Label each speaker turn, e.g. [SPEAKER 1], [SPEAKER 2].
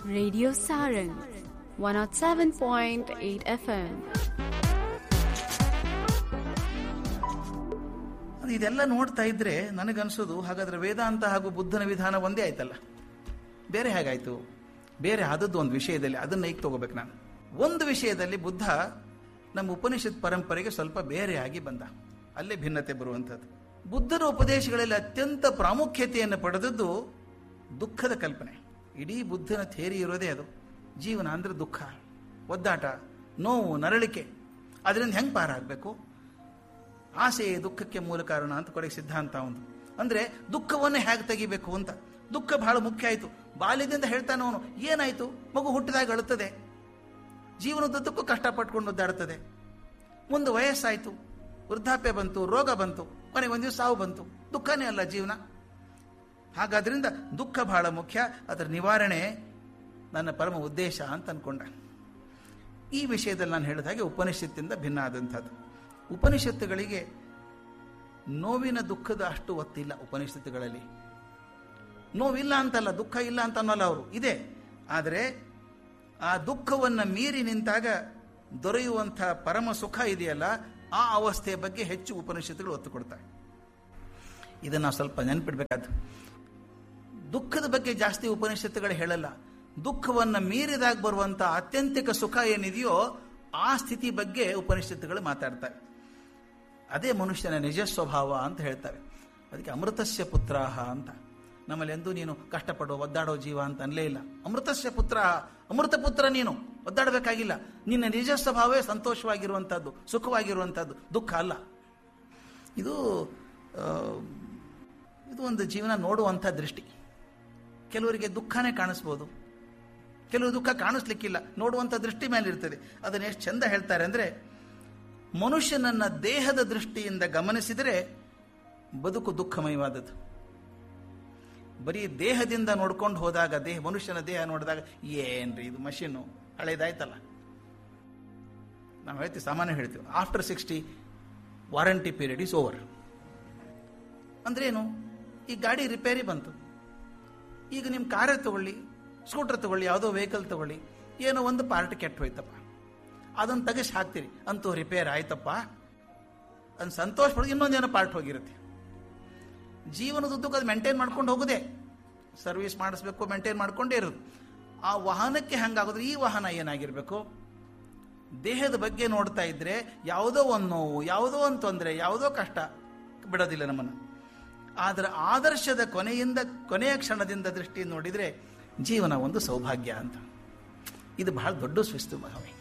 [SPEAKER 1] Radio Sarang 107.8 FM.
[SPEAKER 2] ಅದು ಇದೆಲ್ಲ ನೋಡ್ತಾ ಇದ್ರೆ ನನಗನ್ಸೋದು ಹಾಗಾದ್ರೆ ವೇದಾಂತ ಹಾಗೂ ಬುದ್ಧನ ವಿಧಾನ ಒಂದೇ ಆಯ್ತಲ್ಲ ಬೇರೆ ಹೇಗಾಯ್ತು ಬೇರೆ ಆದದ್ದು ಒಂದು ವಿಷಯದಲ್ಲಿ ಅದನ್ನ ಈಗ ತಗೋಬೇಕು ನಾನು ಒಂದು ವಿಷಯದಲ್ಲಿ ಬುದ್ಧ ನಮ್ಮ ಉಪನಿಷತ್ ಪರಂಪರೆಗೆ ಸ್ವಲ್ಪ ಬೇರೆಯಾಗಿ ಬಂದ ಅಲ್ಲೇ ಭಿನ್ನತೆ ಬರುವಂಥದ್ದು ಬುದ್ಧನ ಉಪದೇಶಗಳಲ್ಲಿ ಅತ್ಯಂತ ಪ್ರಾಮುಖ್ಯತೆಯನ್ನು ಪಡೆದದ್ದು ದುಃಖದ ಕಲ್ಪನೆ ಇಡೀ ಬುದ್ಧನ ಥೇರಿ ಇರೋದೇ ಅದು ಜೀವನ ಅಂದ್ರೆ ದುಃಖ ಒದ್ದಾಟ ನೋವು ನರಳಿಕೆ ಅದರಿಂದ ಹೆಂಗೆ ಪಾರಾಗಬೇಕು ಆಸೆಯೇ ದುಃಖಕ್ಕೆ ಮೂಲ ಕಾರಣ ಅಂತ ಕೊನೆಗೆ ಸಿದ್ಧಾಂತ ಒಂದು ಅಂದ್ರೆ ದುಃಖವನ್ನೇ ಹೇಗೆ ತೆಗಿಬೇಕು ಅಂತ ದುಃಖ ಬಹಳ ಮುಖ್ಯ ಆಯಿತು ಬಾಲ್ಯದಿಂದ ಹೇಳ್ತಾನೆ ಅವನು ಏನಾಯ್ತು ಮಗು ಹುಟ್ಟಿದಾಗ ಅಳುತ್ತದೆ ಜೀವನದುದ್ದಕ್ಕೂ ಕಷ್ಟಪಟ್ಕೊಂಡು ಒದ್ದಾಡ್ತದೆ ಮುಂದೆ ವಯಸ್ಸಾಯ್ತು ವೃದ್ಧಾಪ್ಯ ಬಂತು ರೋಗ ಬಂತು ಕೊನೆಗೆ ಒಂದು ದಿವಸ ಸಾವು ಬಂತು ದುಃಖನೇ ಅಲ್ಲ ಜೀವನ ಹಾಗಾದ್ರಿಂದ ದುಃಖ ಬಹಳ ಮುಖ್ಯ ಅದರ ನಿವಾರಣೆ ನನ್ನ ಪರಮ ಉದ್ದೇಶ ಅಂತ ಅನ್ಕೊಂಡ ಈ ವಿಷಯದಲ್ಲಿ ನಾನು ಹೇಳಿದ ಹಾಗೆ ಉಪನಿಷತ್ತಿಂದ ಭಿನ್ನ ಆದಂಥದ್ದು ಉಪನಿಷತ್ತುಗಳಿಗೆ ನೋವಿನ ದುಃಖದ ಅಷ್ಟು ಒತ್ತಿಲ್ಲ ಉಪನಿಷತ್ತುಗಳಲ್ಲಿ ನೋವಿಲ್ಲ ಅಂತಲ್ಲ ದುಃಖ ಇಲ್ಲ ಅಂತ ಅನ್ನಲ್ಲ ಅವರು ಇದೆ ಆದರೆ ಆ ದುಃಖವನ್ನು ಮೀರಿ ನಿಂತಾಗ ದೊರೆಯುವಂಥ ಪರಮ ಸುಖ ಇದೆಯಲ್ಲ ಆ ಅವಸ್ಥೆಯ ಬಗ್ಗೆ ಹೆಚ್ಚು ಉಪನಿಷತ್ತುಗಳು ಒತ್ತು ಕೊಡ್ತಾರೆ ಇದನ್ನು ನಾವು ಸ್ವಲ್ಪ ನೆನ್ಪಿಡ್ಬೇಕಾದ್ದು ದುಃಖದ ಬಗ್ಗೆ ಜಾಸ್ತಿ ಉಪನಿಷತ್ತುಗಳು ಹೇಳಲ್ಲ ದುಃಖವನ್ನು ಮೀರಿದಾಗ ಬರುವಂಥ ಆತ್ಯಂತಿಕ ಸುಖ ಏನಿದೆಯೋ ಆ ಸ್ಥಿತಿ ಬಗ್ಗೆ ಉಪನಿಷತ್ತುಗಳು ಮಾತಾಡ್ತವೆ ಅದೇ ಮನುಷ್ಯನ ನಿಜ ಸ್ವಭಾವ ಅಂತ ಹೇಳ್ತಾರೆ ಅದಕ್ಕೆ ಅಮೃತಸ್ಯ ಪುತ್ರಾಹ ಅಂತ ನಮ್ಮಲ್ಲಿ ಎಂದೂ ನೀನು ಕಷ್ಟಪಡೋ ಒದ್ದಾಡೋ ಜೀವ ಅಂತ ಅನ್ಲೇ ಇಲ್ಲ ಅಮೃತಸ್ಯ ಪುತ್ರ ಅಮೃತ ಪುತ್ರ ನೀನು ಒದ್ದಾಡಬೇಕಾಗಿಲ್ಲ ನಿನ್ನ ನಿಜ ಸ್ವಭಾವವೇ ಸಂತೋಷವಾಗಿರುವಂಥದ್ದು ಸುಖವಾಗಿರುವಂಥದ್ದು ದುಃಖ ಅಲ್ಲ ಇದು ಆ, ಇದು ಒಂದು ಜೀವನ ನೋಡುವಂಥ ದೃಷ್ಟಿ ಕೆಲವರಿಗೆ ದುಃಖನೇ ಕಾಣಿಸ್ಬೋದು ಕೆಲವು ದುಃಖ ಕಾಣಿಸ್ಲಿಕ್ಕಿಲ್ಲ ನೋಡುವಂಥ ದೃಷ್ಟಿ ಮೇಲೆ ಇರ್ತದೆ ಅದನ್ನ ಎಷ್ಟು ಚಂದ ಹೇಳ್ತಾರೆ ಅಂದರೆ ಮನುಷ್ಯನನ್ನ ದೇಹದ ದೃಷ್ಟಿಯಿಂದ ಗಮನಿಸಿದರೆ ಬದುಕು ದುಃಖಮಯವಾದದ್ದು ಬರೀ ದೇಹದಿಂದ ನೋಡ್ಕೊಂಡು ಹೋದಾಗ ದೇಹ ಮನುಷ್ಯನ ದೇಹ ನೋಡಿದಾಗ ಏನ್ರಿ ಇದು ಮಷೀನು ಹಳೇದಾಯ್ತಲ್ಲ ನಾವು ಹೇಳ್ತೀವಿ ಸಾಮಾನ್ಯ ಹೇಳ್ತೀವಿ after sixty warranty period is over ಅಂದ್ರೇನು ಈ ಗಾಡಿ ರಿಪೇರಿ ಬಂತು ಈಗ ನಿಮ್ಮ ಕಾರೇ ತಗೊಳ್ಳಿ ಸ್ಕೂಟರ್ ತಗೊಳ್ಳಿ ಯಾವುದೋ ವೆಹಿಕಲ್ ತಗೊಳ್ಳಿ ಏನೋ ಒಂದು ಪಾರ್ಟ್ ಕೆಟ್ಟು ಹೋಯ್ತಪ್ಪ ಅದನ್ನು ತೆಗೆಸಿ ಹಾಕ್ತೀರಿ ಅಂತೂ ರಿಪೇರ್ ಆಯ್ತಪ್ಪ ಅದನ್ನ ಸಂತೋಷ ಪಡೋದು ಇನ್ನೊಂದೇನೋ ಪಾರ್ಟ್ ಹೋಗಿರುತ್ತೆ ಜೀವನದುದ್ದಕ್ಕೂ ಅದು ಮೇಂಟೈನ್ ಮಾಡ್ಕೊಂಡು ಹೋಗುದೇ ಸರ್ವಿಸ್ ಮಾಡಿಸ್ಬೇಕು ಮೇಂಟೈನ್ ಮಾಡ್ಕೊಂಡೇ ಇರೋದು ಆ ವಾಹನಕ್ಕೆ ಹಂಗಾಗೋದ್ರೆ ಈ ವಾಹನ ಏನಾಗಿರಬೇಕು ದೇಹದ ಬಗ್ಗೆ ನೋಡ್ತಾ ಇದ್ರೆ ಯಾವುದೋ ಒಂದು ನೋವು ಯಾವುದೋ ಒಂದು ತೊಂದರೆ ಯಾವುದೋ ಕಷ್ಟ ಬಿಡೋದಿಲ್ಲ ನಮ್ಮನ್ನು ಆದರೆ ಆದರ್ಶದ ಕೊನೆಯಿಂದ ಕೊನೆಯ ಕ್ಷಣದಿಂದ ದೃಷ್ಟಿ ನೋಡಿದರೆ ಜೀವನ ಒಂದು ಸೌಭಾಗ್ಯ ಅಂತ ಇದು ಬಹಳ ದೊಡ್ಡ ಶಿಸ್ತು ಭಾವನೆ